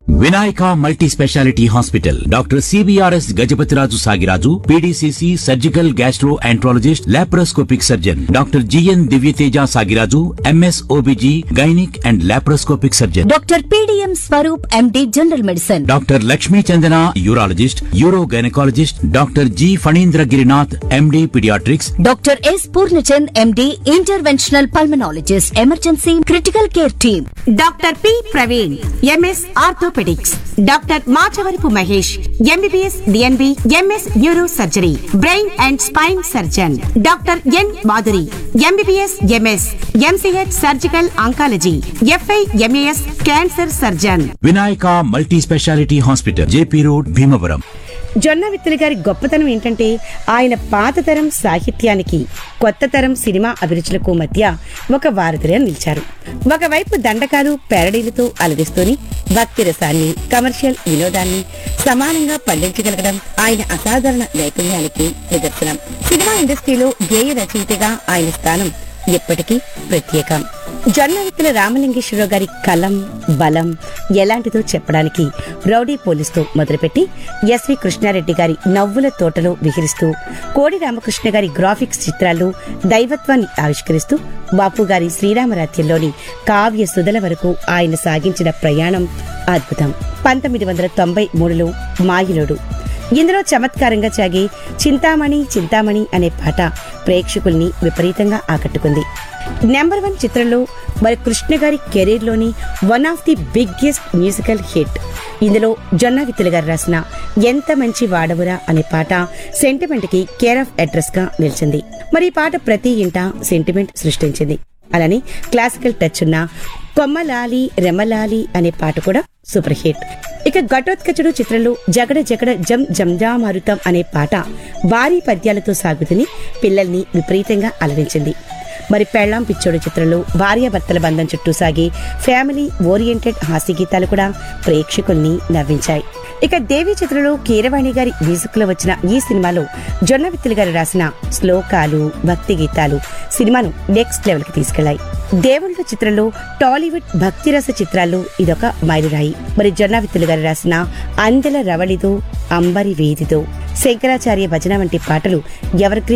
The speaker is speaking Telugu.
Vinayaka multi speciality hospital doctor CBRS Gajapathiraju Sagiraju PDCC surgical gastroenterologist laparoscopic surgeon doctor GN Divyateja Sagiraju MS OBG gynaec and laparoscopic surgeon doctor PDM Swaroop MD general medicine doctor Lakshmi Chandana urologist urogynaecologist doctor G Phanindra Girinath MD paediatrics doctor S Purnachand MD interventional pulmonologist emergency critical care team doctor P Praveen MS orthopaedics doctor Machavarapu Mahesh MBBS DNB MS neuro surgery brain and spine surgeon doctor N Madhuri MBBS MS MCH surgical oncology FI MAS cancer surgeon Vinayaka multi speciality hospital JP road Bhimavaram Jonnavithula గారి గొప్పతనం ఏంటంటే ఆయన పాత తరం సాహిత్యానికి కొత్త తరం సినిమా అభిరుచులకు మధ్య ఒక వారధిగా నిలిచారు ఒకవైపు దండకాలు పెరడీలతో అలరిస్తూని భక్తి రసాన్ని కమర్షియల్ వినోదాన్ని సమానంగా పండించగలగడం ఆయన అసాధారణ నైపుణ్యానికి నిదర్శనం సినిమా ఇండస్ట్రీలో గేయ రచయితగా ఆయన స్థానం ఎప్పటికీ ప్రత్యేకం జొన్నవిత్తుల రామలింగేశ్వరరావు గారి కలం బలం ఎలాంటిదో చెప్పడానికి రౌడీ పోలీస్తో మొదలుపెట్టి ఎస్వి కృష్ణారెడ్డి గారి నవ్వుల తోటలో విహరిస్తూ కోడి రామకృష్ణ గారి గ్రాఫిక్స్ చిత్రాల్లో దైవత్వాన్ని ఆవిష్కరిస్తూ బాపు గారి శ్రీరామరాత్యంలోని కావ్య సుధల వరకు ఆయన సాగించిన ప్రయాణం అద్భుతం పంతొమ్మిది వందల తొంభై మూడులో మాయిలోడు ఇందులో చమత్కారంగా సాగే చింతామణి చింతామణి అనే పాట ప్రేక్షకుల్ని విపరీతంగా ఆకట్టుకుంది నెంబర్ వన్ చిత్రంలో మరి కృష్ణ గారి కెరీర్ లోని one of the biggest musical hit ఇందులో జొన్న విత్తుల గారు రాసిన ఎంత మంచి వాడవురా అనే పాట సెంటిమెంట్ కి కేర్ ఆఫ్ అడ్రస్ గా నిలిచింది మరి ఈ పాట ప్రతి ఇంట సెంటిమెంట్ సృష్టించింది అలానే క్లాసికల్ టచ్ ఉన్న కొమ్మలాలి రెమలాలి అనే పాట కూడా సూపర్ హిట్ ఇక ఘటోత్కచుడు చిత్రంలో జగడ జగడ జం జంజామారుతం అనే పాట భారీ పద్యాలతో సాగుతుని పిల్లల్ని విపరీతంగా అలరించింది మరి పెళ్ళాం పిచ్చోడు చిత్రంలో భార్యాభర్తల బంధం చుట్టూ సాగి ఫ్యామిలీ ఓరియంటెడ్ హాస్య గీతాలు కూడా ప్రేక్షకుల్ని నవ్వించాయి ఇక దేవి చిత్రంలో కీరవాణి గారి మ్యూజిక్ లో వచ్చిన ఈ సినిమాలో జొన్న విత్తులు గారు రాసిన శ్లోకాలు భక్తి గీతాలు సినిమాను నెక్స్ట్ లెవెల్ కి తీసుకెళ్లాయి దేవుళ్ళు చిత్రంలో టాలీవుడ్ భక్తి రస చిత్రాల్లో ఇదొక మైలురాయి మరి జొన్న విత్తులు గారు రాసిన అందెల రవళితో అంబరి వేదితో శంకరాచార్య భజన వంటి పాటలు ఎవర్